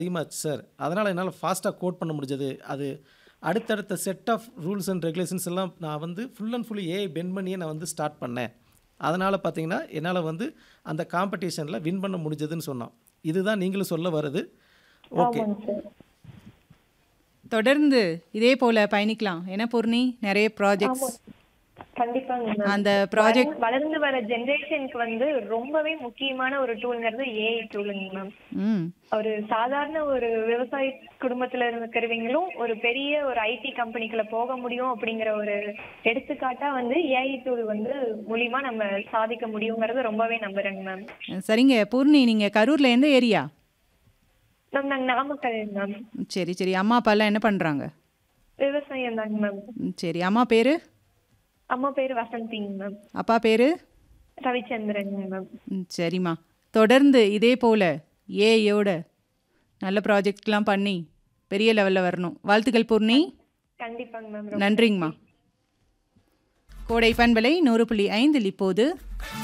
அதிகமாச்சு சார் அதனால் என்னால் ஃபாஸ்ட்டாக கோட் பண்ண முடிஞ்சது அது அடுத்தடுத்த set of rules and regulations எல்லாம் நான் வந்து full and fully AI pen பண்ணியே நான் வந்து ஸ்டார்ட் பண்ணேன் அதனால் பார்த்தீங்கன்னா என்னால் வந்து அந்த காம்படிஷனில் வின் பண்ண முடிஞ்சதுன்னு சொன்னோம் இதுதான் நீங்களும் சொல்ல வருது ஓகே ஆமாங்க சார் தொடர்ந்து இதே போல பயணிக்கலாம் என்ன பூர்ணி நிறைய ப்ராஜெக்ட்ஸ் கண்டிப்பாங்க மேம் அந்த ப்ராஜெக்ட் வளர்ந்து வர ஜெனரேஷனுக்கு வந்து ரொம்பவே முக்கியமான ஒரு டூல்ங்கிறது ஏஐ டூலுங்க மேம் ம் ஒரு சாதாரண ஒரு விவசாய குடும்பத்துல இருக்கிறவங்களும் ஒரு பெரிய ஒரு ஐடி கம்பெனிக்குள்ள போக முடியும் அப்படிங்கிற ஒரு எடுத்துக்காட்டா வந்து ஏஐ டூல் வந்து மூலியமா நம்ம சாதிக்க முடியுங்கிறது ரொம்பவே நம்புறேங்க மேம் சரிங்க பூர்ணி நீங்கள் கரூரில் எந்த ஏரியா மேம் நாங்க நாமக்கல் மேம் சரி சரி அம்மா அப்பாலாம் என்ன பண்ணுறாங்க விவசாயம் தாங்க மேம் சரி அம்மா பேர் அம்மா பேரு வசந்திங்க மேம் அப்பா பேர் ரவிச்சந்திரன் மேம் சரிம்மா தொடர்ந்து இதே போல் ஏயோட நல்ல ப்ராஜெக்ட்லாம் பண்ணி பெரிய லெவலில் வரணும் வாழ்த்துக்கள் பூர்ணி கண்டிப்பாங்க மேம் நன்றிங்கம்மா கோடை பண்பலை நூறு புள்ளி ஐந்தில் இப்போது